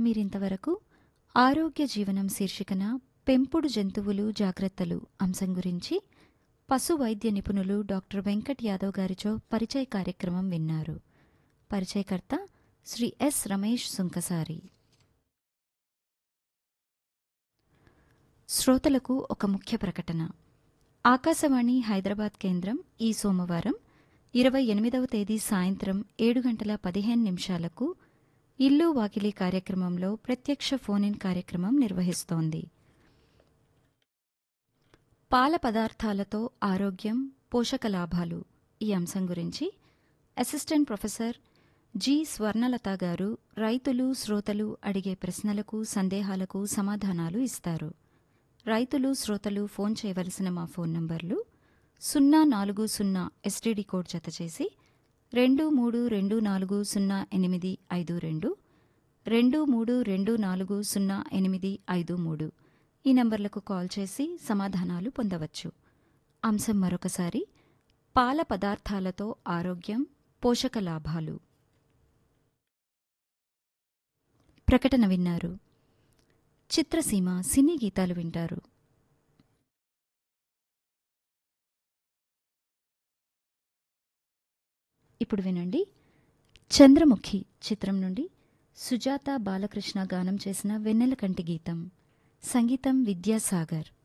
మీరింతవరకు ఆరోగ్య జీవనం శీర్షికన పెంపుడు జంతువులు జాగ్రత్తలు అంశం గురించి పశు వైద్య నిపుణులు డాక్టర్ వెంకట్ యాదవ్ గారిచో పరిచయ కార్యక్రమం విన్నారు పరిచయకర్త శ్రీ ఎస్ రమేష్ సుంకసారి శ్రోతలకు ఒక ముఖ్య ప్రకటన ఆకాశవాణి హైదరాబాద్ కేంద్రం ఈ సోమవారం ఇరవై ఎనిమిదవ తేదీ సాయంత్రం ఏడు గంటల పదిహేను నిమిషాలకు ఇల్లు వాకిలి కార్యక్రమంలో ప్రత్యక్ష ఫోన్ ఇన్ కార్యక్రమం నిర్వహిస్తోంది పాల పదార్థాలతో ఆరోగ్యం పోషక లాభాలు ఈ అంశం గురించి అసిస్టెంట్ ప్రొఫెసర్ జి స్వర్ణలత గారు రైతులు శ్రోతలు అడిగే ప్రశ్నలకు సందేహాలకు సమాధానాలు ఇస్తారు రైతులు శ్రోతలు ఫోన్ చేయవలసిన మా ఫోన్ నంబర్లు సున్నా నాలుగు సున్నా ఎస్టీడీ కోడ్ జతచేసి రెండు మూడు రెండు నాలుగు సున్నా ఎనిమిది ఐదు రెండు రెండు మూడు రెండు నాలుగు సున్నా ఎనిమిది ఐదు మూడు ఈ నంబర్లకు కాల్ చేసి సమాధానాలు పొందవచ్చు అంశం మరొకసారి పాల పదార్థాలతో ఆరోగ్యం పోషక లాభాలు ప్రకటన విన్నారు చిత్రసీమ సినీ గీతాలు వింటారు ఇప్పుడు వినండి చంద్రముఖి చిత్రం నుండి సుజాత బాలకృష్ణ గానం చేసిన వెన్నెల కంటి గీతం సంగీతం విద్యాసాగర్